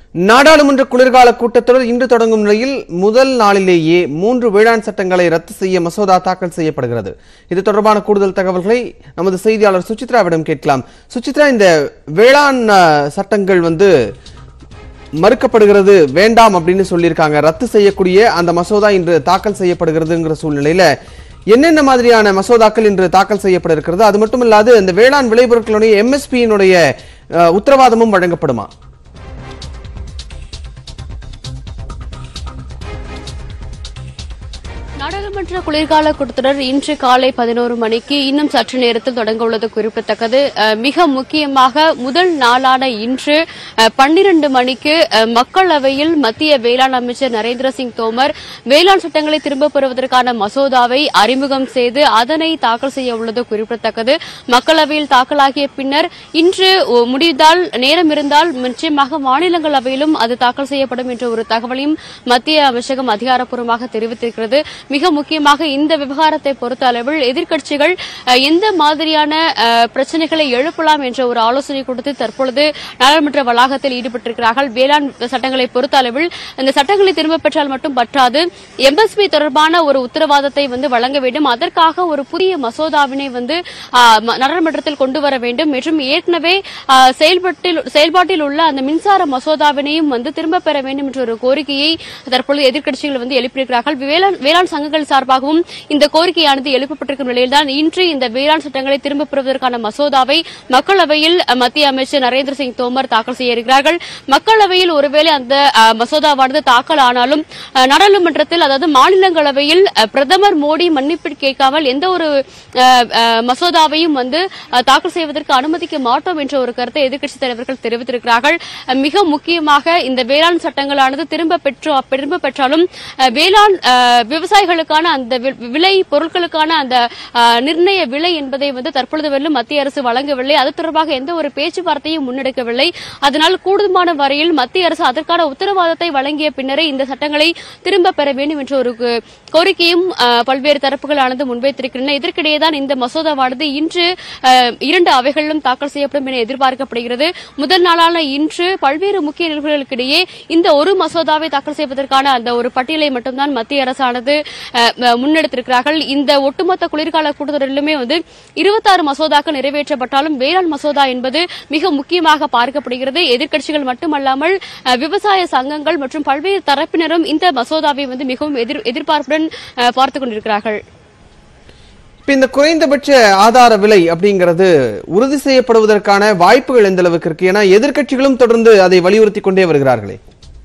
நாடாளுமன்ற குளிர்கால கூட்டத்தொடர் இன்று தொடங்கும் நிலையில் முதல் நாளிலேயே மூன்று வேளாண் சட்டங்களை ரத்து செய்ய மசோதா தாக்கல் செய்யப்படுகிறது இது தொடர்பான கூடுதல் தகவல்களை நமது செய்தியாளர் சுசித்ராவிடம் கேட்கலாம் சுசித்ரா இந்த வேளாண் அஹ், சட்டங்கள் வந்து மறுக்கப்படுகிறது வேண்டாம் அப்படின்னு சொல்லியிருக்காங்க ரத்து செய்யக்கூடிய அந்த மசோதா இன்று தாக்கல் செய்யப்படுகிறதுங்கிற சூழ்நிலையில என்னென்ன மாதிரியான மசோதாக்கள் இன்று தாக்கல் செய்யப்பட இருக்கிறது அது மட்டும் இல்லாது இந்த வேளாண் விளைபொருட்களுடைய எம்எஸ்பியினுடைய உத்தரவாதமும் வழங்கப்படுமா நாடாளுமன்ற குளிர்கால கூட்டத்தொடர் இன்று காலை பதினோரு மணிக்கு இன்னும் சற்று நேரத்தில் தொடங்க உள்ளது குறிப்பிடத்தக்கது அஹ், மிக முக்கியமாக முதல் நாளான இன்று பன்னிரண்டு மணிக்கு அஹ், மக்களவையில் மத்திய வேளாண் அமைச்சர் நரேந்திர சிங் தோமர் வேளாண் சட்டங்களை திரும்பப் பெறுவதற்கான மசோதாவை அறிமுகம் செய்து அதனை தாக்கல் செய்ய உள்ளது குறிப்பிடத்தக்கது மக்களவையில் தாக்கலாகிய பின்னர் இன்று ஒ- முடிந்தால் நேரம் இருந்தால் நிச்சயமாக மாநிலங்களவையிலும் அது தாக்கல் செய்யப்படும் என்ற ஒரு தகவலையும் மத்திய அமைச்சகம் அதிகாரப்பூர்வமாக தெரிவித்திருக்கிறது மிக முக்கியமாக இந்த விவகாரத்தை பொறுத்த அளவில் எதிர்க்கட்சிகள் அஹ், எந்த மாதிரியான அஹ், பிரச்சனைகளை எழுப்பலாம் என்ற ஒரு ஆலோசனை கூட்டத்தில் தற்பொழுது நாடாளுமன்ற வளாகத்தில் ஈடுபட்டிருக்கிறார்கள் வேளாண் சட்டங்களை பொறுத்த அளவில் இந்த சட்டங்களை திரும்பப் பெற்றால் மட்டும் பற்றாது எம்எஸ்பி தொடர்பான ஒரு உத்தரவாதத்தை வந்து வழங்க வேண்டும் அதற்காக ஒரு புதிய மசோதாவினை வந்து ஆஹ், ம- நாடாளுமன்றத்தில் கொண்டு வர வேண்டும் மற்றும் ஏற்கனவே ஆஹ், செயல்பாட்டில் செயல்பாட்டில் உள்ள அந்த மின்சார மசோதாவினையும் வந்து திரும்ப பெற வேண்டும் என்ற ஒரு கோரிக்கையை தற்பொழுது எதிர்க்கட்சிகள் வந்து எழுப்பியிருக்கிறார்கள் வேளாண் வேளாண் சங்கங்கள் சார்பாகவும் இந்த கோரிக்கையானது எழுப்பப்பட்டிருக்கும் நிலையில்தான் இன்று இந்த வேளாண் சட்டங்களை திரும்பப் பெறுவதற்கான மசோதாவை மக்களவையில் அஹ், மத்திய அமைச்சர் நரேந்திர சிங் தோமர் தாக்கல் செய்ய இருக்கிறார்கள் மக்களவையில் ஒருவேளை அந்த அஹ், மசோதாவானது தாக்கல் ஆனாலும் அஹ், நாடாளுமன்றத்தில் அதாவது மாநிலங்களவையில் அஹ், பிரதமர் மோடி மன்னிப்பு கேட்காமல் எந்த ஒரு அஹ், அஹ், மசோதாவையும் வந்து அஹ், தாக்கல் செய்வதற்கு அனுமதிக்க மாட்டோம் என்ற ஒரு கருத்தை எதிர்க்கட்சித் தலைவர்கள் தெரிவித்திருக்கிறார்கள் அஹ், மிக முக்கியமாக இந்த வேளாண் சட்டங்களானது திரும்ப பெற்றோ திரும்ப பெற்றாலும் அஹ், வேளாண் அஹ், விவசாயிகளுக்கான அந்த வி- விலை பொருட்களுக்கான அந்த அஹ், நிர்ணய விலை என்பதை வந்து தற்பொழுது வரையிலும் மத்திய அரசு வழங்கவில்லை அது தொடர்பாக எந்த ஒரு பேச்சுவார்த்தையும் முன்னெடுக்கவில்லை அதனால் கூடுதலான வரையில் மத்திய அரசு அதற்கான உத்தரவாதத்தை வழங்கிய பின்னரே இந்த சட்டங்களை திரும்ப பெற வேண்டும் என்ற ஒரு கு- கோரிக்கையும் அஹ், பல்வேறு தரப்புகளானது முன்வைத்திருக்கின்றன இதற்கிடையே தான் இந்த மசோதாவானது இன்று அஹ், இரண்டு அவைகளிலும் தாக்கல் செய்யப்படும் என எதிர்பார்க்கப்படுகிறது முதல் நாளான இன்று பல்வேறு முக்கிய நிகழ்வுகளுக்கிடையே இந்த ஒரு மசோதாவை தாக்கல் செய்வதற்கான அந்த ஒரு பட்டியலை மட்டும்தான் மத்திய அரசானது அஹ், அஹ், முன்னெடுத்திருக்கிறார்கள் இந்த ஒட்டுமொத்த குளிர்கால கூட்டத்தொடரிலுமே வந்து இருபத்தாறு மசோதாக்கள் நிறைவேற்றப்பட்டாலும் வேளாண் மசோதா என்பது மிக முக்கியமாக பார்க்கப்படுகிறது எதிர்க்கட்சிகள் மட்டுமல்லாமல் அஹ், விவசாய சங்கங்கள் மற்றும் பல்வேறு தரப்பினரும் இந்த மசோதாவை வந்து மிகவும் எதிர் எதிர்பார்ப்புடன் அஹ், பார்த்துக் கொண்டிருக்கிறார்கள் இப்ப இந்த குறைந்தபட்ச ஆதார விலை அப்படிங்கிறது உறுதி செய்யப்படுவதற்கான வாய்ப்புகள் எந்த அளவுக்கு இருக்கு ஏன்னா எதிர்க்கட்சிகளும் தொடர்ந்து அதை வலியுறுத்தி கொண்டே வருகிறார்களே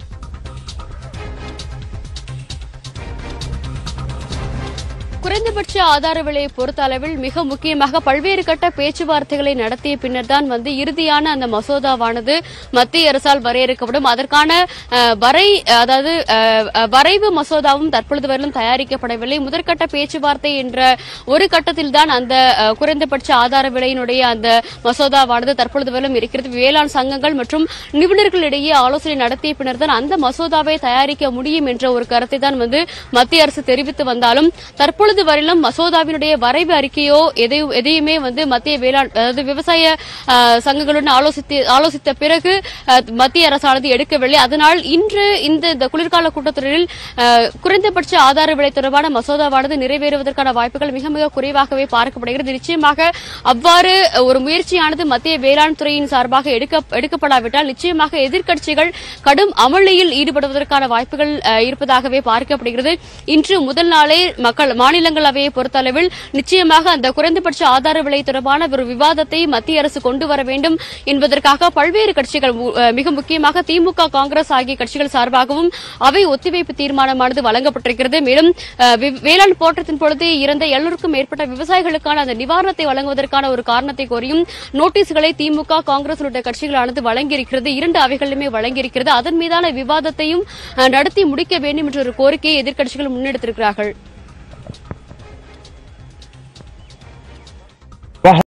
குறைந்தபட்ச ஆதார விலையை பொறுத்த அளவில் மிக முக்கியமாக பல்வேறு கட்ட பேச்சுவார்த்தைகளை நடத்திய பின்னர் தான் வந்து இறுதியான அந்த மசோதாவானது மத்திய அரசால் வரையறுக்கப்படும் அதற்கான அஹ், வரை அதாவது அஹ், அஹ், வரைவு மசோதாவும் தற்பொழுது வரையிலும் தயாரிக்கப்படவில்லை முதற்கட்ட பேச்சுவார்த்தை என்ற ஒரு கட்டத்தில் தான் அந்த அஹ், குறைந்தபட்ச ஆதார விலையினுடைய அந்த மசோதாவானது தற்பொழுது வரையிலும் இருக்கிறது வேளாண் சங்கங்கள் மற்றும் நிபுணர்களிடையே ஆலோசனை நடத்திய பின்னர் தான் அந்த மசோதாவை தயாரிக்க முடியும் என்ற ஒரு கருத்தை தான் வந்து மத்திய அரசு தெரிவித்து வந்தாலும் தற்பொழுது வரையிலும் மசோதாவினுடைய வரைவு அறிக்கையோ எதையும் எதையுமே வந்து மத்திய வேளாண் அதாவது விவசாய அஹ், சங்கங்களுடன் ஆலோசித்து ஆலோசித்த பிறகு அஹ், மத்திய அரசானது எடுக்கவில்லை அதனால் இன்று இந்த இந்த குளிர்கால கூட்டத்தொடரில் அஹ், குறைந்தபட்ச ஆதார விலை தொடர்பான மசோதாவானது நிறைவேறுவதற்கான வாய்ப்புகள் மிக மிக குறைவாகவே பார்க்கப்படுகிறது நிச்சயமாக அவ்வாறு ஒரு முயற்சியானது மத்திய வேளாண் துறையின் சார்பாக எடுக்க எடுக்கப்படாவிட்டால் நிச்சயமாக எதிர்க்கட்சிகள் கடும் அமளியில் ஈடுபடுவதற்கான வாய்ப்புகள் அஹ், இருப்பதாகவே பார்க்கப்படுகிறது இன்று முதல் நாளே மக்கள் மாநிலங்களவையை பொறுத்தளவில் நிச்சயமாக அந்த குறைந்தபட்ச ஆதார விலை தொடர்பான ஒரு விவாதத்தை மத்திய அரசு கொண்டு வர வேண்டும் என்பதற்காக பல்வேறு கட்சிகள் மு- அஹ், மிக முக்கியமாக திமுக காங்கிரஸ் ஆகிய கட்சிகள் சார்பாகவும் அவை ஒத்திவைப்பு தீர்மானமானது வழங்கப்பட்டிருக்கிறது மேலும் அஹ், வி- வேளாண் போற்றத்தின் பொழுது இறந்த எழுநூறுக்கும் மேற்பட்ட விவசாயிகளுக்கான அந்த நிவாரணத்தை வழங்குவதற்கான ஒரு காரணத்தை கோரியும் நோட்டீஸ்களை திமுக காங்கிரஸ் உள்ளிட்ட கட்சிகளானது வழங்கியிருக்கிறது இரண்டு அவைகளிலுமே வழங்கியிருக்கிறது அதன் மீதான விவாதத்தையும் அஹ், நடத்தி முடிக்க வேண்டும் என்ற ஒரு கோரிக்கையை எதிர்க்கட்சிகள் முன்னெடுத்திருக்கிறார்கள்